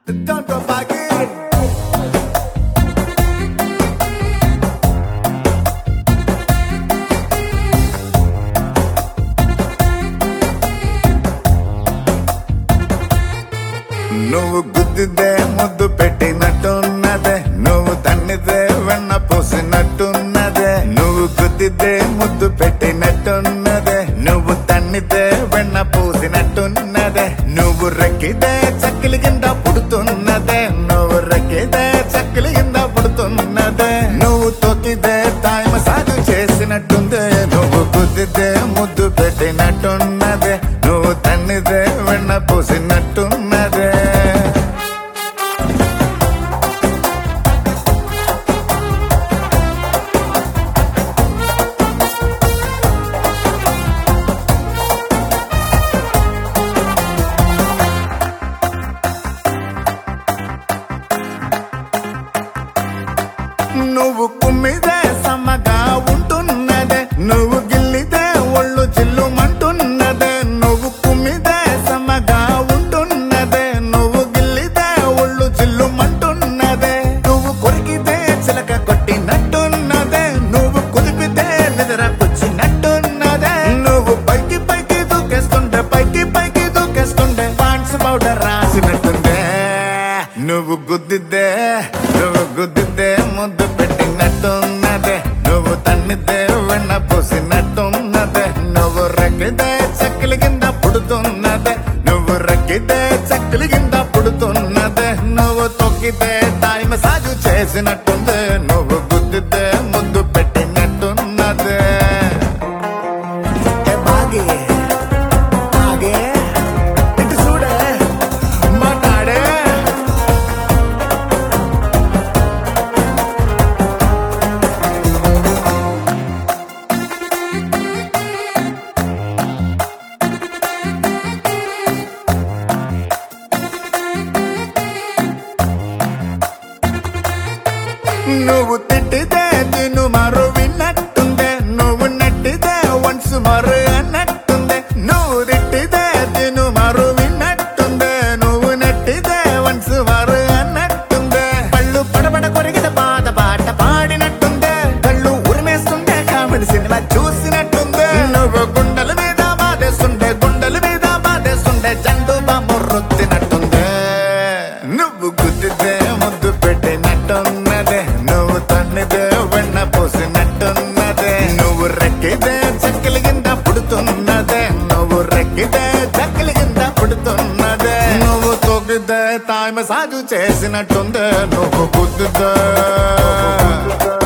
Don't go back in. నువ్వు గుద్దిదే ముద్దు పెట్టినట్టున్నదే నువ్వు తన్నిదే వెన్న పోసినట్టున్నదే నువ్వు గుద్దిదే ముద్దు పెట్టినట్టున్నదే నువ్వు తన్నిదే వెన్న పూసినట్టున్నదే నువ్వు రెక్కిదే చక్కిలి కింద పుడుతున్నదే నువ్వు రెక్కిదే చక్కిలి కింద పుడుతున్నదే నువ్వు తొక్కిదే తాయమ సాగు చేసినట్టుందే నువ్వు గుద్దిదే ముద్దు పెట్టినట్టున్నదే నువ్వు తన్నిదే వెన్న పూసినట్టున్నదే నువ్వు కుమ్మిదే సమ్మగా ఉంటున్నదే నువ్వు గిల్లిదే ఒళ్ళు చిల్లుమంటున్నదే నువ్వు కుమ్మిదే సమ్మగా ఉంటున్నదే నువ్వు గిల్లిదే ఒళ్ళు చిల్లుమంటున్నదే నువ్వు కొరికితే చిలక కొట్టినట్టున్నదే నువ్వు కుదిపితే నిద్ర పుచ్చినట్టున్నదే నువ్వు పైకి పైకి దూకేస్తుంటే పైకి పైకి దూకేస్తుంటే పాండ్స్ పౌడర్ రాసినట్టుందే నువ్వు గుద్దిద్దే నువ్వు గుద్దిద్దే ముద్దు పెట్టినట్టున్నదే నువ్వు తన్నిద్దే వెన్న పోసినట్టున్నదే నువ్వు రక్కితే చక్కలి కింద పుడుతున్నదే నువ్వు రక్కితే చక్కలి కింద పుడుతున్నదే నువ్వు తొక్కితే టైం సాగు చేసినట్టుంది నువ్వు గుద్దిద్దే ముద్దు పెట్టినట్టున్నదే ఏ బాగి ఆగే ఇటు చూడే మాట్లాడే నువ్వు తిట్టితే తిను మరో విన్నట్టుందే నువ్వు నెట్టితే వన్స్ మరో అన్నట్టుందే నువ్వు తిట్టితే తిను మరో విన్నట్టుందే నువ్వు నెట్టితే వన్స్ మరో అన్నట్టుందే పళ్ళు పడబడ కొరిగిన పాత పాట పాడినట్టుందే కళ్ళు ఉరిమేస్తుంటే కామెడీ సినిమా చూసినట్టుందే నువ్వు గుండెల మీద బాధేస్తుంటే గుండెల మీద బాధేస్తుంటే జండు బాంబు రుద్దినట్టుందే నువ్వు గుద్దితే ముద్దు పెట్టినట్టున్నదే నువ్వు తన్నిదే వెన్న పోసినట్టున్నదే నువ్వు రెక్కితే చక్కలి కింద పుడుతున్నదే నువ్వు రెక్కితే చక్కలి కింద పుడుతున్నదే నువ్వు తొక్కితే తామె సాగు చేసినట్టుందే నువ్వు గుద్దుదే